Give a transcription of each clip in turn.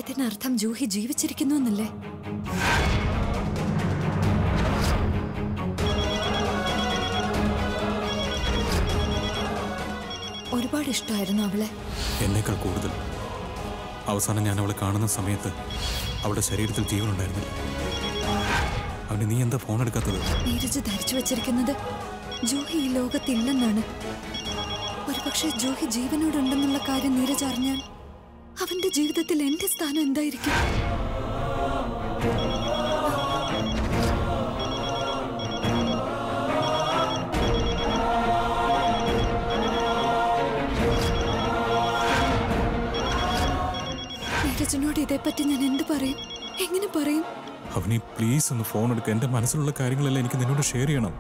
ഇതിനർത്ഥം ജൂഹി ജീവിച്ചിരിക്കുന്നു എന്നല്ലേ ഒരുപാട് ഇഷ്ടമായിരുന്നു അവളെ എന്നേക്കാൾ കൂടുതൽ അവസാനം ഞാൻ അവളെ കാണുന്ന സമയത്ത് അവളുടെ ശരീരത്തിൽ ജീവനുണ്ടായിരുന്നില്ല അവന് നീ എന്താ ഫോൺ എടുക്കാത്തത് നീരജ് ധരിച്ചു വച്ചിരിക്കുന്നത് ജൂഹി ഈ ലോകത്തില്ലെന്നാണ് ഒരുപക്ഷെ ജൂഹി ജീവനോടുണ്ടെന്നുള്ള കാര്യം നീരജ് അറിഞ്ഞാൽ അവന്റെ ജീവിതത്തിൽ എന്റെ സ്ഥാനം എന്തായിരിക്കും നീരജിനോട് ഇതേപ്പറ്റി ഞാൻ എന്ത് പറയും എങ്ങനെ പറയും അവനി പ്ലീസ് ഒന്ന് ഫോൺ എടുക്ക എൻ്റെ മനസ്സിലുള്ള കാര്യങ്ങളെല്ലാം എനിക്ക് നിന്നോട് ഷെയർ ചെയ്യണം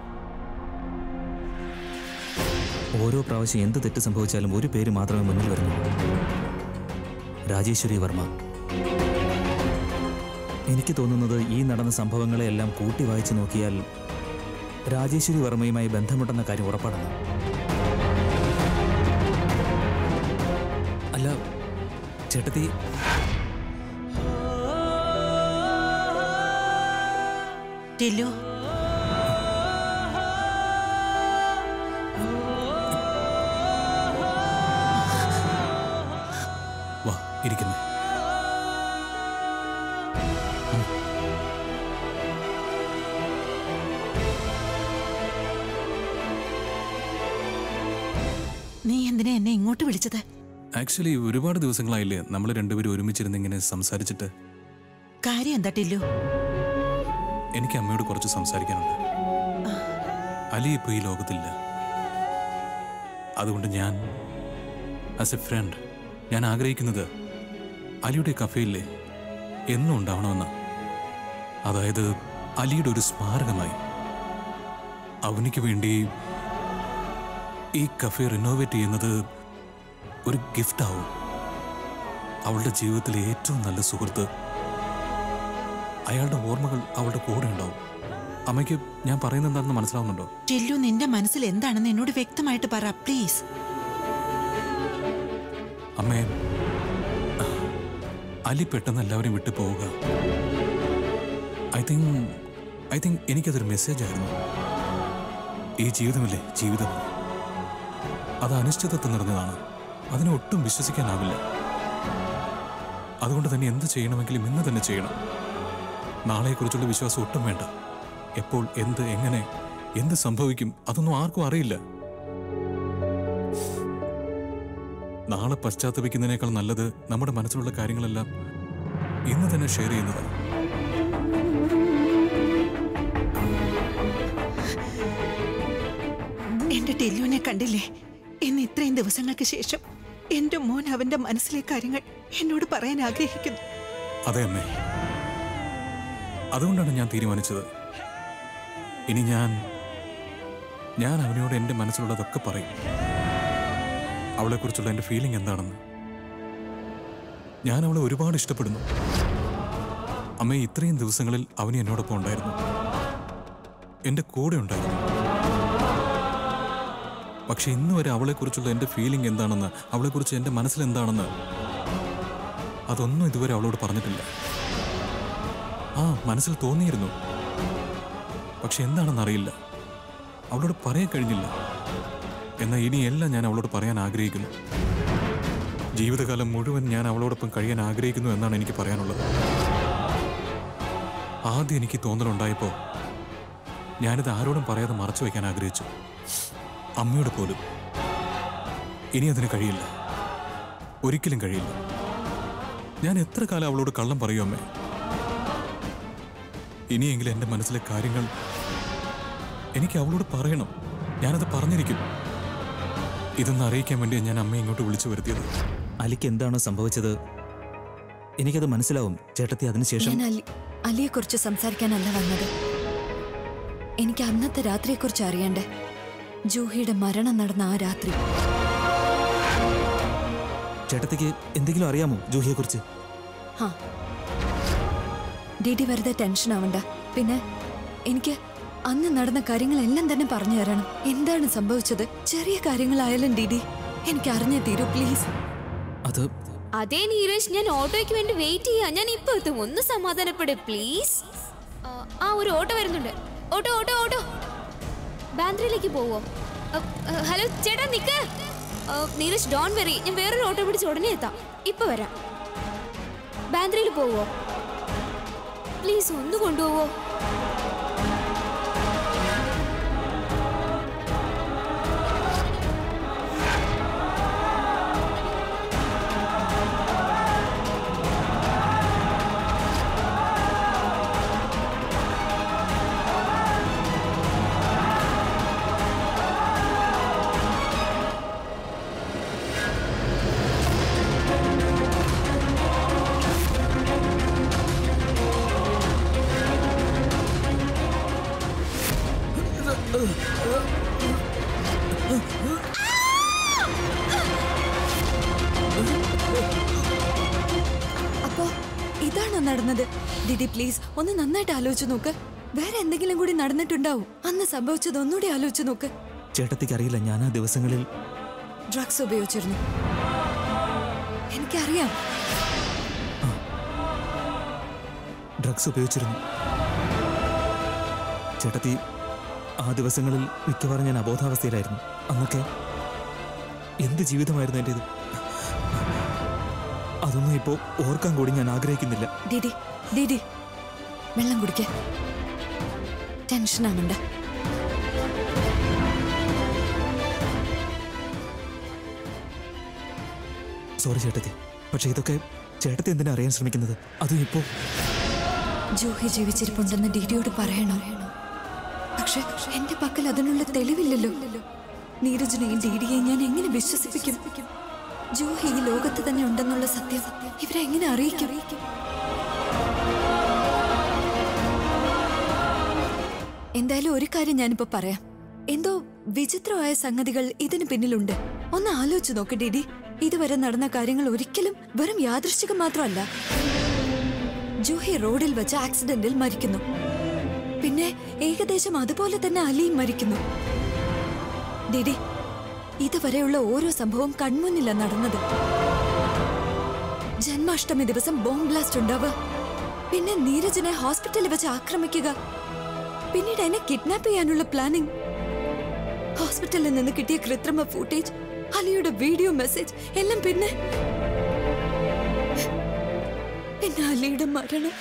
ഓരോ പ്രാവശ്യം എന്ത് തെറ്റ് സംഭവിച്ചാലും ഒരു പേര് മാത്രമേ മുന്നിൽ വരുന്നുള്ളൂ രാജേശ്വരി വർമ്മ എനിക്ക് തോന്നുന്നത് ഈ നടന്ന സംഭവങ്ങളെയെല്ലാം കൂട്ടി വായിച്ചു നോക്കിയാൽ രാജേശ്വരി വർമ്മയുമായി ബന്ധമുണ്ടെന്ന കാര്യം ഉറപ്പാണെന്ന് അല്ല ചേട്ടത്തി ടില്ലു വാ ഇരിക്കുന്നേ നീ എന്തിനാ എന്നെ ഇങ്ങോട്ട് വിളിച്ചത് ആക്ച്വലി ഒരുപാട് ദിവസങ്ങളായില്ലേ നമ്മൾ രണ്ടുപേരും ഒരുമിച്ചിരുന്ന് ഇങ്ങനെ സംസാരിച്ചിട്ട് കാര്യം എന്താ ടില്ലു എനിക്ക് അമ്മയോട് കുറച്ച് സംസാരിക്കാനുണ്ട് അലി ഇപ്പോൾ ഈ ലോകത്തില്ല അതുകൊണ്ട് ഞാൻ ആസ് എ ഫ്രണ്ട് ഞാൻ ആഗ്രഹിക്കുന്നത് അലിയുടെ കഫേയില്ലേ എന്നും ഉണ്ടാവണമെന്ന് അതായത് അലിയുടെ ഒരു സ്മാരകമായി അവനിക്ക് വേണ്ടി ഈ കഫേ റിനോവേറ്റ് ചെയ്യുന്നത് ഒരു ഗിഫ്റ്റാവും അവളുടെ ജീവിതത്തിലെ ഏറ്റവും നല്ല സുഹൃത്ത് അയാളുടെ ഓർമ്മകൾ അവളുടെ കൂടെ ഉണ്ടാവും അമ്മയ്ക്ക് ഞാൻ പറയുന്നത് എന്താണെന്ന് മനസ്സിലാവുന്നുണ്ടോ ടില്ലു നിന്റെ മനസ്സിൽ എന്താണെന്ന് എന്നോട് വ്യക്തമായിട്ട് പറ പ്ലീസ് അമ്മേ അലി പെട്ടെന്ന് എല്ലാവരും വിട്ടു പോവുക ഐ തിങ്ക് ഐ തിങ്ക് എനിക്കതൊരു മെസ്സേജ് ആയിരുന്നു ഈ ജീവിതമില്ലേ ജീവിതം അത് അനിശ്ചിതത്വം നിറഞ്ഞതാണ് അതിനെ ഒട്ടും വിശ്വസിക്കാനാവില്ല അതുകൊണ്ട് തന്നെ എന്ത് ചെയ്യണമെങ്കിലും ഇന്ന് തന്നെ ചെയ്യണം നാളെക്കുറിച്ചുള്ള വിശ്വാസം ഒട്ടും വേണ്ട എപ്പോൾ എന്ത് എങ്ങനെ എന്ത് സംഭവിക്കും അതൊന്നും ആർക്കും അറിയില്ല നാളെ പശ്ചാത്തപിക്കുന്നതിനേക്കാൾ നല്ലത് നമ്മുടെ മനസ്സിലുള്ള കാര്യങ്ങളെല്ലാം ഇന്ന് തന്നെ ഷെയർ ചെയ്യുന്നതാണ് എന്റെ ടില്ലുവിനെ കണ്ടില്ലേ ഇന്ന് ഇത്രയും ദിവസങ്ങൾക്ക് ശേഷം എന്റെ മോൻ അവന്റെ മനസ്സിലെ കാര്യങ്ങൾ എന്നോട് പറയാൻ ആഗ്രഹിക്കുന്നു അതെ അമ്മേ അതുകൊണ്ടാണ് ഞാൻ തീരുമാനിച്ചത് ഇനി ഞാൻ ഞാൻ അവനോട് എൻ്റെ മനസ്സിലുള്ളതൊക്കെ പറയും അവളെക്കുറിച്ചുള്ള എൻ്റെ ഫീലിംഗ് എന്താണെന്ന് ഞാൻ അവളെ ഒരുപാട് ഇഷ്ടപ്പെടുന്നു അമ്മ ഇത്രയും ദിവസങ്ങളിൽ അവന് എന്നോടൊപ്പം ഉണ്ടായിരുന്നു എൻ്റെ കൂടെ ഉണ്ടായിരുന്നു പക്ഷെ ഇന്ന് വരെ അവളെക്കുറിച്ചുള്ള എൻ്റെ ഫീലിംഗ് എന്താണെന്ന് അവളെക്കുറിച്ച് എൻ്റെ മനസ്സിൽ എന്താണെന്ന് അതൊന്നും ഇതുവരെ അവളോട് പറഞ്ഞിട്ടില്ല ആ മനസ്സിൽ തോന്നിയിരുന്നു പക്ഷെ എന്താണെന്ന് അറിയില്ല അവളോട് പറയാൻ കഴിഞ്ഞില്ല എന്നാൽ ഇനിയെല്ലാം ഞാൻ അവളോട് പറയാൻ ആഗ്രഹിക്കുന്നു ജീവിതകാലം മുഴുവൻ ഞാൻ അവളോടൊപ്പം കഴിയാൻ ആഗ്രഹിക്കുന്നു എന്നാണ് എനിക്ക് പറയാനുള്ളത് ആദ്യം എനിക്ക് തോന്നലുണ്ടായപ്പോൾ ഞാനിത് ആരോടും പറയാതെ മറച്ചു വയ്ക്കാൻ ആഗ്രഹിച്ചു അമ്മയോട് പോലും ഇനി അതിന് കഴിയില്ല ഒരിക്കലും കഴിയില്ല ഞാൻ എത്ര കാലം അവളോട് കള്ളം പറയും അമ്മേ ഇനിയെങ്കിലും എൻ്റെ മനസ്സിലെ കാര്യങ്ങൾ എനിക്ക് അവളോട് പറയണം ഞാനത് പറഞ്ഞിരിക്കും ഇതൊന്ന് അറിയിക്കാൻ വേണ്ടിയാണ് ഞാൻ അമ്മയെ ഇങ്ങോട്ട് വിളിച്ചു വരുത്തിയത് അലിക്ക് എന്താണോ സംഭവിച്ചത് എനിക്കത് മനസ്സിലാവും ചേട്ടത്തി അതിനുശേഷം ഞാൻ അലി അലിയെക്കുറിച്ച് സംസാരിക്കാനല്ല വന്നത് എനിക്ക് അന്നത്തെ രാത്രിയെക്കുറിച്ച് അറിയണ്ടേ ജൂഹിയുടെ മരണം നടന്ന ആ രാത്രി ചേട്ടത്തിക്ക് എന്തെങ്കിലും അറിയാമോ ജൂഹിയെക്കുറിച്ച് ഹാ ഡി ഡി വെറുതെ ടെൻഷൻ ആവണ്ട പിന്നെ എനിക്ക് അന്ന് നടന്ന കാര്യങ്ങളെല്ലാം തന്നെ പറഞ്ഞു തരണം എന്താണ് സംഭവിച്ചത് ചെറിയ കാര്യങ്ങളായാലും ഡി ഡി എനിക്ക് അറിഞ്ഞേ തീരൂ പ്ലീസ് അത് അതേ നീരജ് ഞാൻ ഓട്ടോയ്ക്ക് വേണ്ടി വെയിറ്റ് ചെയ്യാ ഞാൻ ഇപ്പൊ എത്തും ഒന്ന് സമാധാനപ്പെട് പ്ലീസ് ആ ഒരു ഓട്ടോ വരുന്നുണ്ട് ഓട്ടോ ഓട്ടോ ഓട്ടോ ബാന്ദ്രയിലേക്ക് പോവോ അ, അ, ഹലോ ചേട്ടാ നിക്ക് അ, നീരജ് ഡോൺ വെറി ഞാൻ വേറൊരു ഓട്ടോ പിടിച്ച് ഉടനെ എത്താം ഇപ്പൊ വരാം ബാന്ദ്രയിൽ പോവോ പ്ലീസ് ഒന്ന് കൊണ്ടുപോവോ അപ്പോ ഇതാണോ നടന്നത് ഡിഡി പ്ലീസ് ഒന്ന് നന്നായിട്ട് ആലോചിച്ച് നോക്ക് വേറെ എന്തെങ്കിലും കൂടി നടന്നിട്ടുണ്ടാവും അന്ന് സംഭവിച്ചത് ഒന്നുകൂടി ആലോചിച്ച് നോക്ക് ചേട്ടത്തിക്ക് അറിയില്ല ഞാൻ ആ ദിവസങ്ങളിൽ ഡ്രഗ്സ് ഉപയോഗിച്ചിരുന്നു എനിക്കറിയാം ഡ്രഗ്സ് ഉപയോഗിച്ചിരുന്നു ചേട്ടത്തി ആ ദിവസങ്ങളിൽ മിക്കവാറും ഞാൻ അബോധാവസ്ഥയിലായിരുന്നു അന്നൊക്കെ എന്ത് ജീവിതമായിരുന്നു എൻ്റേത് അതൊന്നും ഇപ്പോൾ ഓർക്കാൻ കൂടി ഞാൻ ആഗ്രഹിക്കുന്നില്ല ഡിഡി ഡിഡി വെള്ളം കുടിക്ക ടെൻഷൻ ആവണ്ട സോറി ചേട്ടത്തി പക്ഷേ ഇതൊക്കെ ചേട്ടത്തി എന്തിനാ അറിയാൻ ശ്രമിക്കുന്നത് അതും ഇപ്പോൾ ജൂഹി ജീവിച്ചിരിപ്പുണ്ടെന്ന് ഡിഡിയോട് പറയണോ പക്ഷെ എന്റെ പക്കൽ അതിനുള്ള തെളിവില്ലല്ലോ നീരജിനെയും ഡിഡിയെയും ഞാൻ എങ്ങനെ വിശ്വസിപ്പിക്കും ജൂഹി ഈ ലോകത്ത് തന്നെ ഉണ്ടെന്നുള്ള സത്യം ഇവരെ എങ്ങനെ അറിയിക്കും എന്തായാലും ഒരു കാര്യം ഞാനിപ്പോ പറയാം എന്തോ വിചിത്രമായ സംഗതികൾ ഇതിന് പിന്നിലുണ്ട് ഒന്ന് ആലോചിച്ച് നോക്ക് ഡിഡി ഇതുവരെ നടന്ന കാര്യങ്ങൾ ഒരിക്കലും വെറും യാദൃശ്ചികം മാത്രമല്ല ജൂഹി റോഡിൽ വെച്ച് ആക്സിഡന്റിൽ മരിക്കുന്നു പിന്നെ ഏകദേശം അതുപോലെ തന്നെ അലിയും മരിക്കുന്നു ഡിഡി ഇതുവരെയുള്ള ഓരോ സംഭവം കൺമുന്നില്ല നടന്നത് ജന്മാഷ്ടമി ദിവസം ബോംബ് ബ്ലാസ്റ്റ് ഉണ്ടാവുക പിന്നെ നീരജിനെ ഹോസ്പിറ്റലിൽ വെച്ച് ആക്രമിക്കുക പിന്നീട് എന്നെ കിഡ്നാപ്പ് ചെയ്യാനുള്ള പ്ലാനിംഗ് ഹോസ്പിറ്റലിൽ നിന്ന് കിട്ടിയ കൃത്രിമ ഫൂട്ടേജ് അലിയുടെ വീഡിയോ മെസ്സേജ് എല്ലാം പിന്നെ പിന്നെ അലിയുടെ മരണം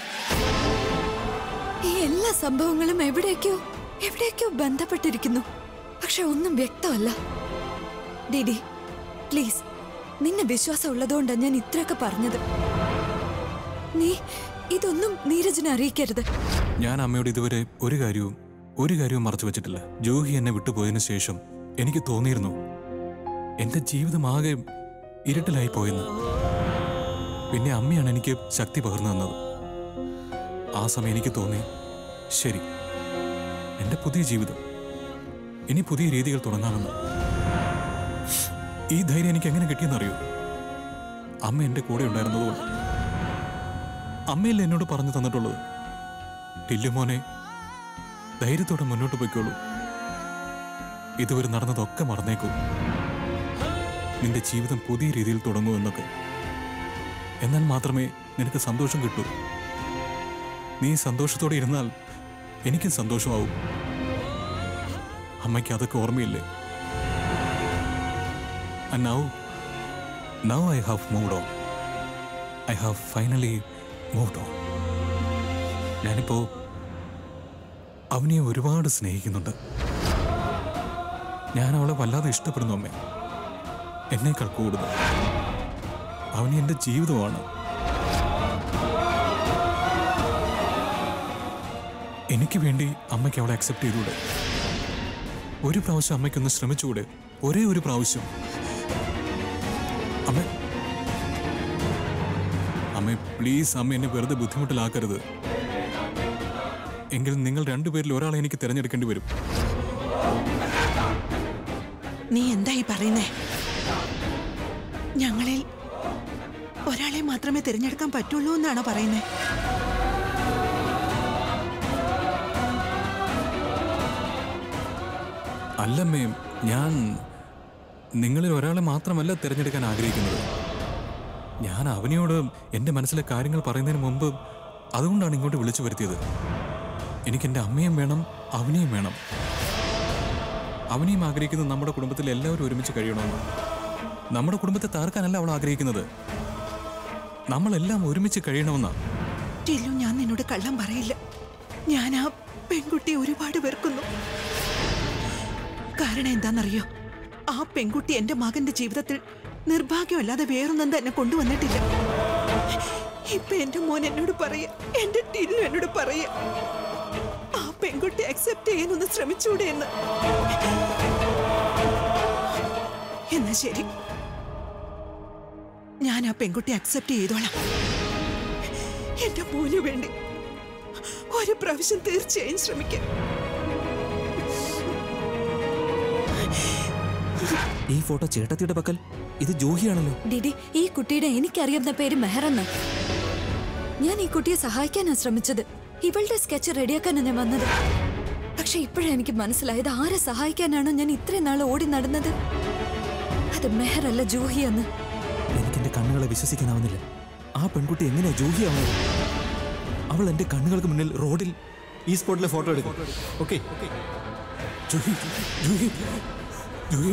ഈ എല്ലാ സംഭവങ്ങളും എവിടേക്കോ എവിടേക്കോ ബന്ധപ്പെട്ടിരിക്കുന്നു പക്ഷെ ഒന്നും വ്യക്തമല്ല ഡിഡി പ്ലീസ് നിന്നെ വിശ്വാസം ഉള്ളതുകൊണ്ടാണ് ഞാൻ ഇത്രയൊക്കെ പറഞ്ഞത് നീ ഇതൊന്നും നീരജിനെ അറിയിക്കരുത് ഞാൻ അമ്മയോട് ഇതുവരെ ഒരു കാര്യവും ഒരു കാര്യവും മറച്ചു വെച്ചിട്ടില്ല ജോഹി എന്നെ വിട്ടുപോയതിനു ശേഷം എനിക്ക് തോന്നിയിരുന്നു എന്റെ ജീവിതം ആകെ ഇരുട്ടിലായി പോയെന്ന് പിന്നെ അമ്മയാണ് എനിക്ക് ശക്തി പകർന്നു തന്നത് ആ സമയം എനിക്ക് തോന്നി ശരി എന്റെ പുതിയ ജീവിതം ഇനി പുതിയ രീതികൾ തുടങ്ങാമെന്ന് ഈ ധൈര്യം എനിക്ക് എങ്ങനെ കിട്ടിയെന്നറിയോ അമ്മ എന്റെ കൂടെ ഉണ്ടായിരുന്നതുകൊണ്ട് അമ്മയല്ലേ എന്നോട് പറഞ്ഞു തന്നിട്ടുള്ളത് ടില്ലുമോനെ ധൈര്യത്തോടെ മുന്നോട്ട് പോയിക്കോളൂ ഇതുവരെ നടന്നതൊക്കെ മറന്നേക്കൂ നിന്റെ ജീവിതം പുതിയ രീതിയിൽ തുടങ്ങൂ എന്നൊക്കെ എന്നാൽ മാത്രമേ നിനക്ക് സന്തോഷം കിട്ടൂ നീ സന്തോഷത്തോടെ ഇരുന്നാൽ എനിക്കും സന്തോഷമാവും അമ്മയ്ക്ക് അതൊക്കെ ഓർമ്മയില്ലേ And now, now I have moved on. I have finally moved on. ഞാനിപ്പോ അവനെ ഒരുപാട് സ്നേഹിക്കുന്നുണ്ട് ഞാൻ അവളെ വല്ലാതെ ഇഷ്ടപ്പെടുന്നു അമ്മേ എന്നേക്കാൾ കൂടുതൽ അവന് എൻ്റെ ജീവിതമാണ് എനിക്ക് വേണ്ടി അമ്മയ്ക്ക് അവളെ അക്സെപ്റ്റ് ചെയ്തൂടെ ഒരു പ്രാവശ്യം അമ്മയ്ക്കൊന്ന് ശ്രമിച്ചുകൂടെ ഒരേ ഒരു പ്രാവശ്യം അമ്മ അമ്മ പ്ലീസ് അമ്മ എന്നെ വെറുതെ ബുദ്ധിമുട്ടിലാക്കരുത് എങ്കിൽ നിങ്ങൾ രണ്ടുപേരിൽ ഒരാളെ എനിക്ക് തിരഞ്ഞെടുക്കേണ്ടി വരും നീ എന്തായി പറയുന്നേ ഞങ്ങളിൽ ഒരാളെ മാത്രമേ തിരഞ്ഞെടുക്കാൻ പറ്റുള്ളൂ എന്നാണോ പറയുന്നേ അല്ലമ്മേ ഞാൻ നിങ്ങളിൽ ഒരാളെ മാത്രമല്ല തിരഞ്ഞെടുക്കാൻ ആഗ്രഹിക്കുന്നത് ഞാൻ അവനിയോട് എൻ്റെ മനസ്സിലെ കാര്യങ്ങൾ പറയുന്നതിന് മുമ്പ് അതുകൊണ്ടാണ് ഇങ്ങോട്ട് വിളിച്ചു വരുത്തിയത് എനിക്ക് എൻ്റെ അമ്മയും വേണം അവനെയും വേണം അവനെയും ആഗ്രഹിക്കുന്നത് നമ്മുടെ കുടുംബത്തിൽ എല്ലാവരും ഒരുമിച്ച് കഴിയണമെന്ന് നമ്മുടെ കുടുംബത്തെ താർക്കാനല്ല അവൾ ആഗ്രഹിക്കുന്നത് നമ്മളെല്ലാം ഒരുമിച്ച് കഴിയണമെന്നാ ടില്ലു ഞാൻ നിന്നോട് കള്ളം പറയില്ല ഞാൻ ആ പെൺകുട്ടിയെ ഒരുപാട് വെറുക്കുന്നു കാരണം എന്താണെന്നറിയോ ആ പെൺകുട്ടി എന്റെ മകന്റെ ജീവിതത്തിൽ നിർഭാഗ്യമല്ലാതെ വേറൊന്നും തന്നെ കൊണ്ടുവന്നിട്ടില്ല ഇപ്പൊ എന്റെ മോൻ എന്നോട് പറയ എന്റെ ടില്ലു എന്നോട് പറയ ആ പെൺകുട്ടി അക്സെപ്റ്റ് ചെയ്യാനൊന്ന് ശ്രമിച്ചൂടെ എന്ന് എന്നാ ശരി ഞാൻ ആ പെൺകുട്ടി അക്സെപ്റ്റ് ചെയ്തോളാം എന്റെ മോന് വേണ്ടി ഒരു പ്രാവശ്യം തീർച്ചയായും ശ്രമിക്കാം ഈ ഫോട്ടോ ചേട്ടത്തിയുടെ പക്കൽ ഇത് ജൂഹിയാണല്ലോ ഡിഡി ഈ കുട്ടിയുടെ എനിക്കറിയാവുന്ന പേര് മെഹറെന്ന് ഞാൻ ഈ കുട്ടിയെ സഹായിക്കാനാ ശ്രമിച്ചത് ഇവളുടെ സ്കെച്ച് റെഡിയാക്കാനാണ് ഞാൻ വന്നത് പക്ഷെ ഇപ്പോഴാണ് എനിക്ക് മനസ്സിലായത് ആരെ സഹായിക്കാനാണോ ഞാൻ ഇത്രയും നാൾ ഓടി നടന്നത് അത് മെഹറല്ല ജൂഹിയെന്ന് എനിക്കെന്റെ കണ്ണുകളെ വിശ്വസിക്കാനാവുന്നില്ല ആ പെൺകുട്ടി എങ്ങനെയാ ജൂഹിയാവുന്നത് അവൾ എന്റെ കണ്ണുകൾക്ക് മുന്നിൽ റോഡിൽ ഈ സ്പോട്ടിലെ ഫോട്ടോ എടുക്കും ഓക്കെ ജൂഹി ജൂഹി ജൂഹി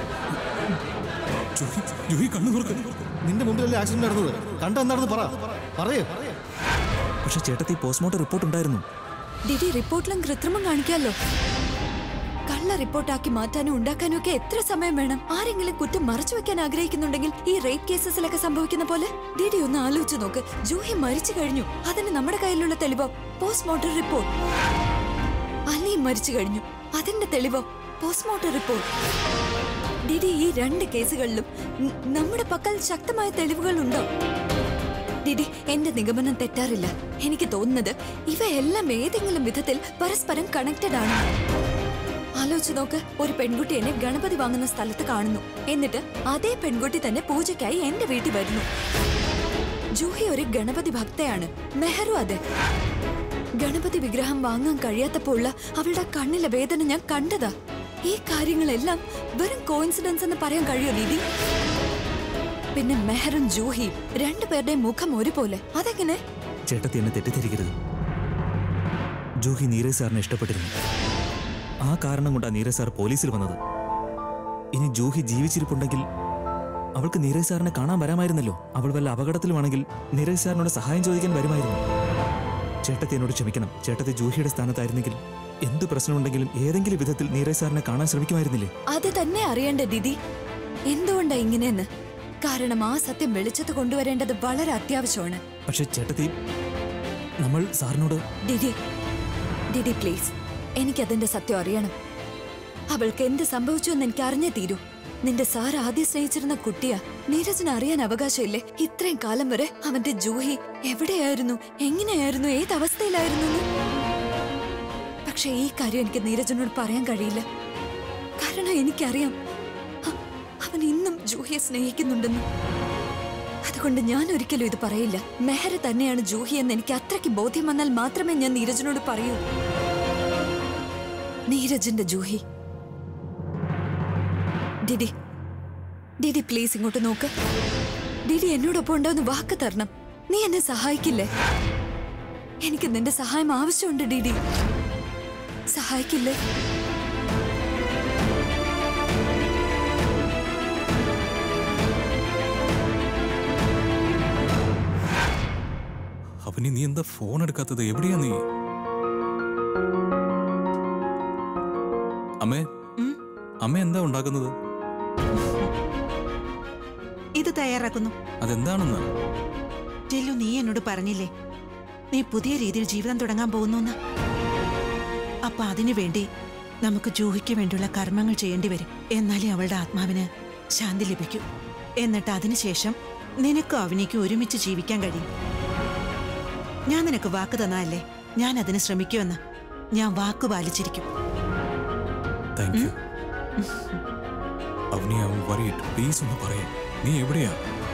ജൂഹി ജൂഹി കണ്ണു തുറക്ക് നിന്റെ മുമ്പിലല്ലേ ആക്സിഡന്റ് നടന്നത് കണ്ട എന്താണെന്ന് പറ പറയൂ പക്ഷെ ചേട്ടത്തി പോസ്റ്റ്മോർട്ടം റിപ്പോർട്ട് ഉണ്ടായിരുന്നു ഡിഡി റിപ്പോർട്ടിലും കൃത്രിമം കാണിക്കാമല്ലോ കള്ള റിപ്പോർട്ടാക്കി മാറ്റാനും ഉണ്ടാക്കാനും ഒക്കെ എത്ര സമയം വേണം ആരെങ്കിലും കുറ്റം മറച്ചു വെക്കാൻ ആഗ്രഹിക്കുന്നുണ്ടെങ്കിൽ ഈ റേപ്പ് കേസസിലൊക്കെ സംഭവിക്കുന്ന പോലെ ഡിഡി ഒന്ന് ആലോചിച്ച് നോക്ക് ജൂഹി മരിച്ചു കഴിഞ്ഞു അതിന് നമ്മുടെ കയ്യിലുള്ള തെളിവോ പോസ്റ്റ്മോർട്ടം റിപ്പോർട്ട് അലിയും മരിച്ചു കഴിഞ്ഞു അതിന്റെ തെളിവോ പോസ്റ്റ്മോർട്ടം റിപ്പോർട്ട് ഡിഡി ഈ രണ്ട് കേസുകളിലും ന- നമ്മുടെ പക്കൽ ശക്തമായ തെളിവുകൾ ഉണ്ടോ ഡിഡി എന്റെ നിഗമനം തെറ്റാറില്ല എനിക്ക് തോന്നുന്നത് ഇവയെല്ലാം ഏതെങ്കിലും വിധത്തിൽ പരസ്പരം കണക്റ്റഡ് ആണ് ആലോചിച്ച് നോക്ക് ഒരു പെൺകുട്ടി എന്നെ ഗണപതി വാങ്ങുന്ന സ്ഥലത്ത് കാണുന്നു എന്നിട്ട് അതേ പെൺകുട്ടി തന്നെ പൂജയ്ക്കായി എന്റെ വീട്ടിൽ വരുന്നു ജൂഹി ഒരു ഗണപതി ഭക്തയാണ് മെഹറു അതെ ഗണപതി വിഗ്രഹം വാങ്ങാൻ കഴിയാത്തപ്പോൾ ഉള്ള അവളുടെ കണ്ണിലെ വേദന ഞാൻ കണ്ടതാ ഈ കാര്യങ്ങളെല്ലാം വെറും കോയിൻസിഡൻസ് എന്ന് പറയാൻ കഴിയോ ദീദി പിന്നെ മെഹറും ജൂഹിയും രണ്ടുപേരുടെയും മുഖം ഒരുപോലെ അതെങ്ങനെ ചേട്ടത്തി എന്നെ തെറ്റിദ്ധരിക്കരുത് ജൂഹി നീരജ് സാറിനെ ഇഷ്ടപ്പെട്ടിരുന്നു ആ കാരണം കൊണ്ടാണ് നീരജ് സാർ പോലീസിൽ വന്നത് ഇനി ജൂഹി ജീവിച്ചിരിപ്പുണ്ടെങ്കിൽ അവൾക്ക് നീരജ് സാറിനെ കാണാൻ വരാമായിരുന്നല്ലോ അവൾ വല്ല അപകടത്തിലുമാണെങ്കിൽ നീരജ് സാറിനോട് സഹായം ചോദിക്കാൻ വരുമായിരുന്നു ചേട്ടത്തി എന്നോട് ക്ഷമിക്കണം ചേട്ടത്തി ജൂഹിയുടെ സ്ഥാനത്തായിരുന്നെങ്കിൽ എന്ത് പ്രശ്നമുണ്ടെങ്കിലും ഏതെങ്കിലും വിധത്തിൽ നീരജ് സാറിനെ കാണാൻ ശ്രമിക്കുമായിരുന്നില്ലേ അത് തന്നെ അറിയണ്ട ദിദി എന്തുകൊണ്ടാ ഇങ്ങനെയെന്ന് കാരണം ആ സത്യം വെളിച്ചത്ത് കൊണ്ടുവരേണ്ടത് വളരെ അത്യാവശ്യമാണ് പക്ഷെ ചേട്ടത്തി നമ്മൾ സാറിനോട് ഡിഡി ഡിഡി പ്ലീസ് എനിക്കതിന്റെ സത്യം അറിയണം അവൾക്ക് എന്ത് സംഭവിച്ചു എന്ന് എനിക്ക് അറിഞ്ഞേ തീരൂ നിന്റെ സാർ ആദ്യം സ്നേഹിച്ചിരുന്ന കുട്ടിയാ നീരജിന് അറിയാൻ അവകാശമില്ലേ ഇത്രയും കാലം വരെ അവന്റെ ജൂഹി എവിടെയായിരുന്നു എങ്ങനെയായിരുന്നു ഏത് അവസ്ഥയിലായിരുന്നു എന്ന്? പക്ഷെ ഈ കാര്യം എനിക്ക് നീരജിനോട് പറയാൻ കഴിയില്ല കാരണം എനിക്കറിയാം അ- അവൻ ഇന്നും ജൂഹിയെ സ്നേഹിക്കുന്നുണ്ടെന്ന് അതുകൊണ്ട് ഞാൻ ഒരിക്കലും ഇത് പറയില്ല മെഹർ തന്നെയാണ് ജൂഹി എന്ന് എനിക്ക് അത്രയ്ക്ക് ബോധ്യം വന്നാൽ മാത്രമേ ഞാൻ നീരജിനോട് പറയൂ നീരജിന്റെ ജൂഹി ഡിഡി ഡിഡി പ്ലീസ് ഇങ്ങോട്ട് നോക്ക് ഡിഡി എന്നോടൊപ്പം ഉണ്ടാവുന്ന വാക്ക് തരണം നീ എന്നെ സഹായിക്കില്ലേ എനിക്ക് നിന്റെ സഹായം ആവശ്യമുണ്ട് ഡിഡി സഹായിക്കില്ലേ അവനി നീ എന്താ ഫോൺ എടുക്കാത്തത് എവിടെയാ നീ അമ്മേ അമ്മ എന്താ ഉണ്ടാക്കുന്നത് ഇത് തയ്യാറാക്കുന്നു അതെന്താണെന്ന് ടില്ലു നീ എന്നോട് പറഞ്ഞില്ലേ നീ പുതിയ രീതിയിൽ ജീവിതം തുടങ്ങാൻ പോകുന്നു അപ്പൊ അതിനു വേണ്ടി നമുക്ക് ജൂഹിക്ക് വേണ്ടിയുള്ള കർമ്മങ്ങൾ ചെയ്യേണ്ടി വരും എന്നാലേ അവളുടെ ആത്മാവിന് ശാന്തി ലഭിക്കൂ എന്നിട്ട് അതിനുശേഷം നിനക്കും അവനിക്കും ഒരുമിച്ച് ജീവിക്കാൻ കഴിയും ഞാൻ നിനക്ക് വാക്ക് തന്നതല്ലേ ഞാൻ അതിന് ശ്രമിക്കുമെന്ന് ഞാൻ വാക്ക് പാലിച്ചിരിക്കും താങ്ക് യു അവനെ അവൻ വറിയിട്ട് പ്ലീസ് ഒന്ന് പറയാം നീ എവിടെയാ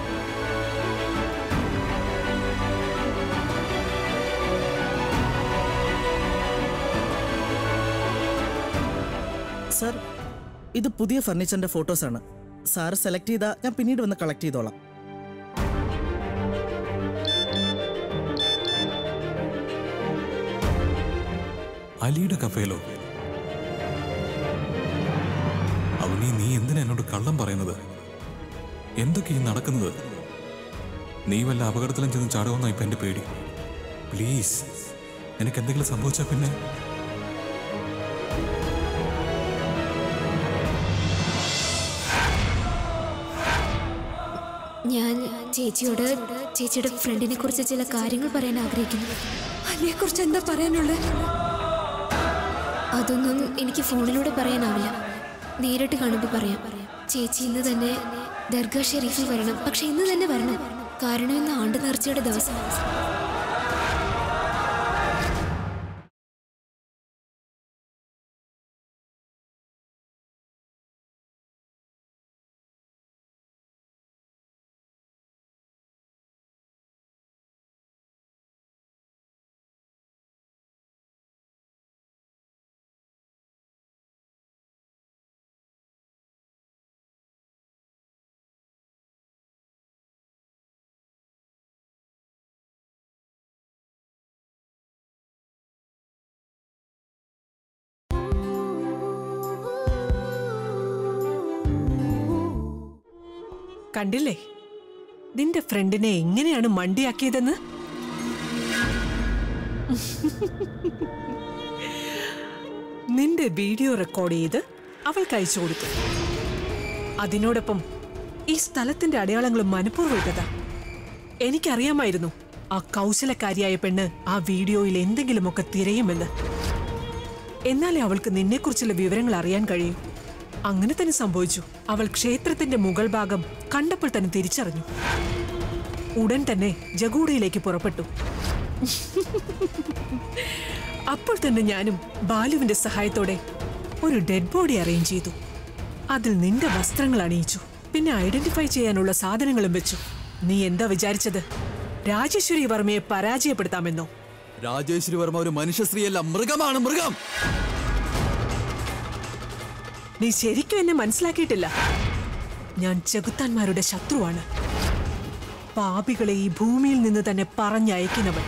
സർ ഇത് പുതിയ ഫർണിച്ചറിന്റെ ഫോട്ടോസാണ് സാർ സെലക്ട് ചെയ്താൽ ഞാൻ പിന്നീട് വന്ന് കളക്ട് ചെയ്തോളാം അലിയുടെ കഫേലോ അവനി നീ എന്തിനാ എന്നോട് കള്ളം പറയുന്നത് എന്തൊക്കെ ഈ നടക്കുന്നത് നീ വല്ല അപകടത്തിലും ചെന്ന് ചാടുമെന്നാ ഇപ്പൊ എന്റെ പേടി പ്ലീസ് എനിക്ക് എന്തെങ്കിലും സംഭവിച്ചാ പിന്നെ ഞാൻ ചേച്ചിയോട് ചേച്ചിയുടെ ഫ്രണ്ടിനെ കുറിച്ച് ചില കാര്യങ്ങൾ പറയാൻ ആഗ്രഹിക്കുന്നു അലിയെ കുറിച്ച് എന്താ പറയാനുള്ളത് അതൊന്നും എനിക്ക് ഫോണിലൂടെ പറയാനാവില്ല നേരിട്ട് കാണുമ്പോൾ പറയാം ചേച്ചി ഇന്ന് തന്നെ ദർഗാ ഷെരീഫിൽ വരണം പക്ഷെ ഇന്ന് തന്നെ വരണം കാരണം ഇന്ന് ആണ്ട് നേർച്ചയുടെ ദിവസം കണ്ടില്ലേ നിന്റെ ഫ്രണ്ടിനെ എങ്ങനെയാണ് മണ്ടിയാക്കിയതെന്ന് നിന്റെ വീഡിയോ റെക്കോർഡ് ചെയ്ത് അവൾക്ക് അയച്ചു കൊടുത്തു അതിനോടൊപ്പം ഈ സ്ഥലത്തിന്റെ അടയാളങ്ങൾ മനഃപൂർവ്വം ഇട്ടതാ എനിക്കറിയാമായിരുന്നു ആ കൗശലക്കാരിയായ പെണ്ണ് ആ വീഡിയോയിൽ എന്തെങ്കിലുമൊക്കെ തിരയുമെന്ന് എന്നാലേ അവൾക്ക് നിന്നെക്കുറിച്ചുള്ള വിവരങ്ങൾ അറിയാൻ കഴിയൂ അങ്ങനെ തന്നെ സംഭവിച്ചു അവൾ ക്ഷേത്രത്തിന്റെ മുകൾ ഭാഗം കണ്ടപ്പോൾ തന്നെ തിരിച്ചറിഞ്ഞു ഉടൻ തന്നെ ജഗൂഡയിലേക്ക് പുറപ്പെട്ടു അപ്പോൾ തന്നെ ഞാനും ബാലുവിന്റെ സഹായത്തോടെ ഒരു ഡെഡ് ബോഡി അറേഞ്ച് ചെയ്തു അതിൽ നിന്റെ വസ്ത്രങ്ങൾ അണിയിച്ചു പിന്നെ ഐഡന്റിഫൈ ചെയ്യാനുള്ള സാധനങ്ങളും വെച്ചു നീ എന്താ വിചാരിച്ചത് രാജേശ്വരി വർമ്മയെ പരാജയപ്പെടുത്താമെന്നോ രാജേശ്വരി വർമ്മ ഒരു മനുഷ്യ സ്ത്രീയല്ല മൃഗമാണ് മൃഗം നീ ശരിക്കും എന്നെ മനസ്സിലാക്കിയിട്ടില്ല ഞാൻ ചെകുത്താന്മാരുടെ ശത്രുവാണ് പാപികളെ ഈ ഭൂമിയിൽ നിന്ന് തന്നെ പറഞ്ഞയക്കുന്നവൻ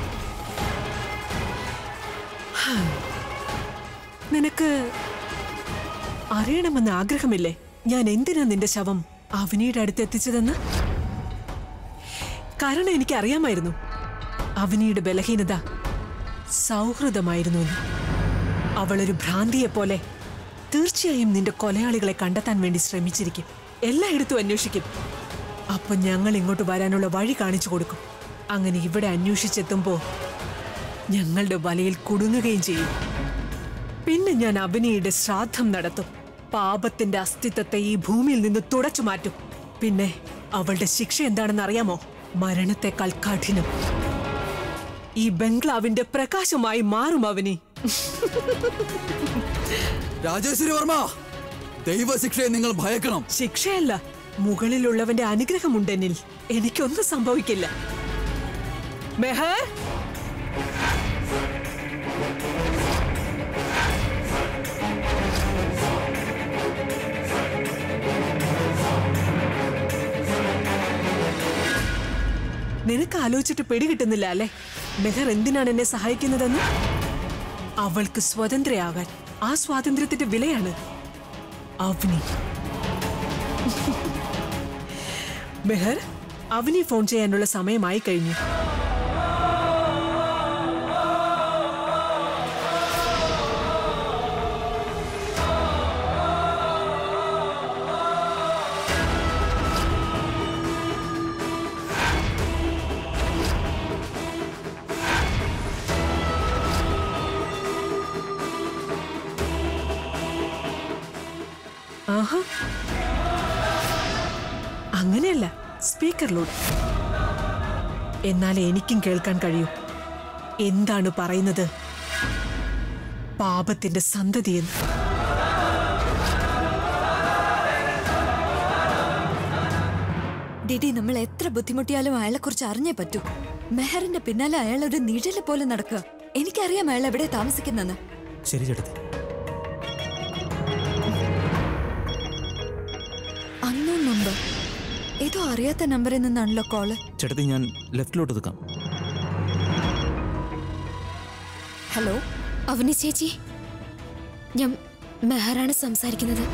ഹാ. നിനക്ക് അറിയണമെന്ന് ആഗ്രഹമില്ലേ ഞാൻ എന്തിനാ നിന്റെ ശവം അവനിയുടെ അടുത്ത് എത്തിച്ചതെന്ന് കാരണം എനിക്ക് അറിയാമായിരുന്നു അവനിയുടെ ബലഹീനത സൗഹൃദമായിരുന്നു എന്ന് അവളൊരു ഭ്രാന്തിയെ പോലെ തീർച്ചയായും നിന്റെ കൊലയാളികളെ കണ്ടെത്താൻ വേണ്ടി ശ്രമിച്ചിരിക്കും എല്ലായിടത്തും അന്വേഷിക്കും അപ്പൊ ഞങ്ങൾ ഇങ്ങോട്ട് വരാനുള്ള വഴി കാണിച്ചു കൊടുക്കും അങ്ങനെ ഇവിടെ അന്വേഷിച്ചെത്തുമ്പോ ഞങ്ങളുടെ വലയിൽ കുടുങ്ങുകയും ചെയ്യും പിന്നെ ഞാൻ അഭിനയുടെ ശ്രാദ്ധം നടത്തും പാപത്തിന്റെ അസ്തിത്വത്തെ ഈ ഭൂമിയിൽ നിന്ന് തുടച്ചു മാറ്റും പിന്നെ അവളുടെ ശിക്ഷ എന്താണെന്ന് അറിയാമോ മരണത്തെക്കാൾ കഠിനം ഈ ബംഗ്ലാവിന്റെ പ്രകാശമായി മാറും അവനി രാജേശ്വരി വർമ്മ ദൈവശിക്ഷയെ നിങ്ങൾ ഭയക്കണം ശിക്ഷയല്ല മുകളിലുള്ളവന്റെ അനുഗ്രഹമുണ്ട് എന്നിൽ എനിക്കൊന്നും സംഭവിക്കില്ല മെഹർ നിനക്ക് ആലോചിച്ചിട്ട് പിടികിട്ടുന്നില്ല അല്ലേ മെഹർ എന്തിനാണ് എന്നെ സഹായിക്കുന്നതെന്ന് അവൾക്ക് സ്വതന്ത്രയാകാൻ ആ സ്വാതന്ത്ര്യത്തിന്റെ വിലയാണ് അവനി മെഹർ അവനി ഫോൺ ചെയ്യാനുള്ള സമയമായി കഴിഞ്ഞു ആഹാ അങ്ങനെയല്ല സ്പീക്കറിലൂടെ എന്നാലേ എനിക്കും കേൾക്കാൻ കഴിയൂ എന്താണ് പറയുന്നത് പാപത്തിന്റെ സന്തതിയെന്ന് ഡിഡി നമ്മൾ എത്ര ബുദ്ധിമുട്ടിയാലും അയാളെ കുറിച്ച് അറിഞ്ഞേ പറ്റൂ മെഹറിന്റെ പിന്നാലെ അയാൾ ഒരു നിഴല് പോലെ നടക്കുക എനിക്കറിയാം അയാൾ എവിടെ താമസിക്കുന്നെന്ന് ശരി ചേട്ടത്തി അന്നോൺ നമ്പർ ഏതോ അറിയാത്ത നമ്പറിൽ നിന്നാണല്ലോ കോള് ചേട്ടത്തി ഞാൻ ലെഫ്റ്റിലോട്ട് നിൽക്കാം ഹലോ അവനി ചേച്ചി ഞാൻ മെഹറാണ് സംസാരിക്കുന്നത്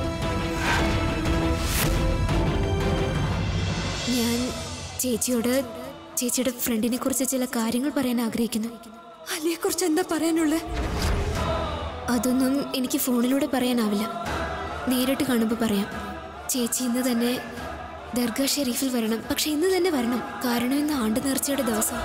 ഞാൻ ചേച്ചിയോട് ചേച്ചിയുടെ ഫ്രണ്ടിനെ കുറിച്ച് ചില കാര്യങ്ങൾ പറയാൻ ആഗ്രഹിക്കുന്നു അലിയെ കുറിച്ച് എന്താ പറയാനുള്ളത് അതൊന്നും എനിക്ക് ഫോണിലൂടെ പറയാനാവില്ല നേരിട്ട് കാണുമ്പോൾ പറയാം ചേച്ചി ഇന്ന് തന്നെ ദർഗാ ഷെരീഫിൽ വരണം പക്ഷെ ഇന്ന് തന്നെ വരണം കാരണം ഇന്ന് ആണ്ട് നേർച്ചയുടെ ദിവസം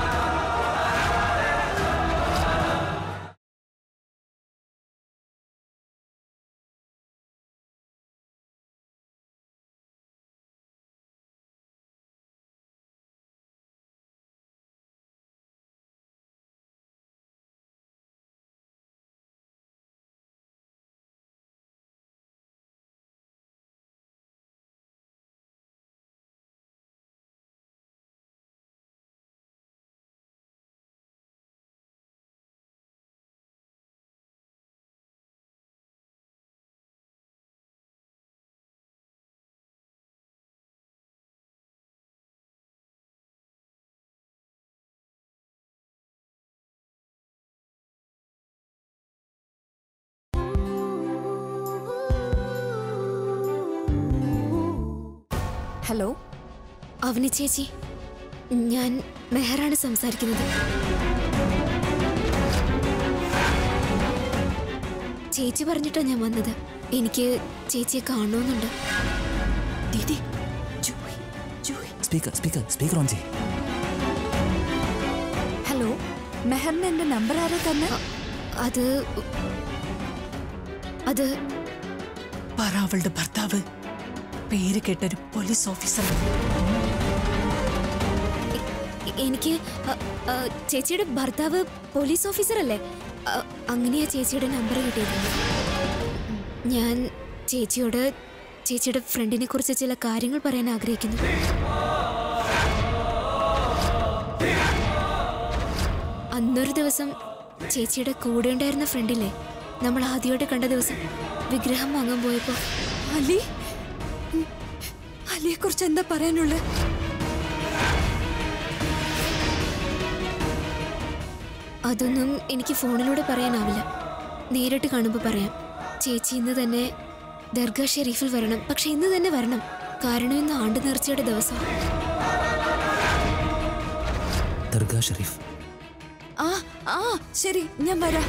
ഹലോ അവനി ചേച്ചി ഞാൻ മെഹറാണ് സംസാരിക്കുന്നത് ചേച്ചി പറഞ്ഞിട്ടാ ഞാൻ വന്നത് എനിക്ക് ചേച്ചിയെ കാണണമെന്നുണ്ട് Didi Juhi Juhi speaker speaker speaker on ചെയ്യ് ഹലോ മെഹറിന് എന്റെ നമ്പർ ആരാ തന്നെ അത് അത് പറ അവളുടെ ഭർത്താവ് പേര് കേട്ടൊരു പോലീസ് ഓഫീസറാണ് എ- എനിക്ക് അ- അ, ചേച്ചിയുടെ ഭർത്താവ് പോലീസ് ഓഫീസർ അല്ലേ അ, അങ്ങനെയാ ചേച്ചിയുടെ നമ്പർ കിട്ടിയത് ഞാൻ ചേച്ചിയോട് ചേച്ചിയുടെ ഫ്രണ്ടിനെ കുറിച്ച് ചില കാര്യങ്ങൾ പറയാൻ ആഗ്രഹിക്കുന്നു അന്നൊരു ദിവസം ചേച്ചിയുടെ കൂടെ ഉണ്ടായിരുന്ന ഫ്രണ്ടില്ലേ നമ്മൾ ആദ്യമായിട്ട് കണ്ട ദിവസം വിഗ്രഹം വാങ്ങാൻ പോയപ്പോ അലി ഉം, അലിയെ കുറിച്ച് എന്താ പറയാനുള്ളത് അതൊന്നും എനിക്ക് ഫോണിലൂടെ പറയാനാവില്ല നേരിട്ട് കാണുമ്പോൾ പറയാം ചേച്ചി ഇന്ന് തന്നെ ദർഗാ ഷെരീഫിൽ വരണം പക്ഷെ ഇന്ന് തന്നെ വരണം കാരണം ഇന്ന് ആണ്ട് നേർച്ചയുടെ ദിവസം ദർഗാ ഷെരീഫ് ആ ആ ശരി ഞാൻ വരാം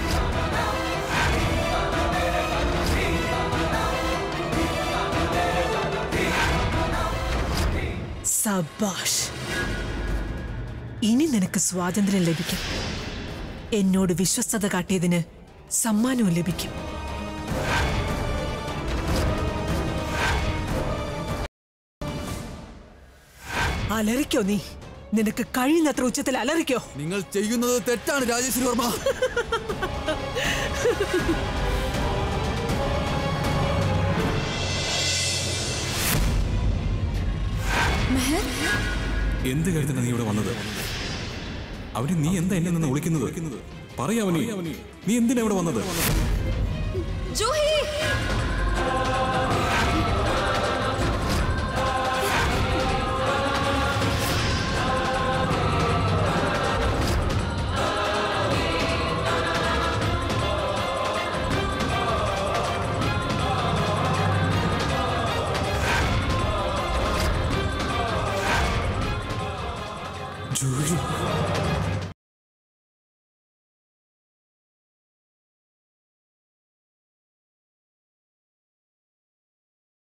സബാഷ് ഇനി നിനക്ക് സ്വാതന്ത്ര്യം ലഭിക്കും എന്നോട് വിശ്വസ്തത കാട്ടിയതിന് സമ്മാനവും ലഭിക്കും അലറിക്കോ നീ നിനക്ക് കഴിയുന്നത്ര ഉച്ചത്തിൽ അലറിക്കോ നിങ്ങൾ ചെയ്യുന്നത് തെറ്റാണ് രാജേശ്വരി വർമ്മ മെഹർ എന്ത് കാര്യത്തിനാണ് നീ ഇവിടെ വന്നത് അവന് നീ എന്താ എന്നെ നിന്ന് വിളിക്കുന്നത് പറയാവനി നീ എന്തിനാ ഇവിടെ വന്നത് ജൂഹി ജൂഹി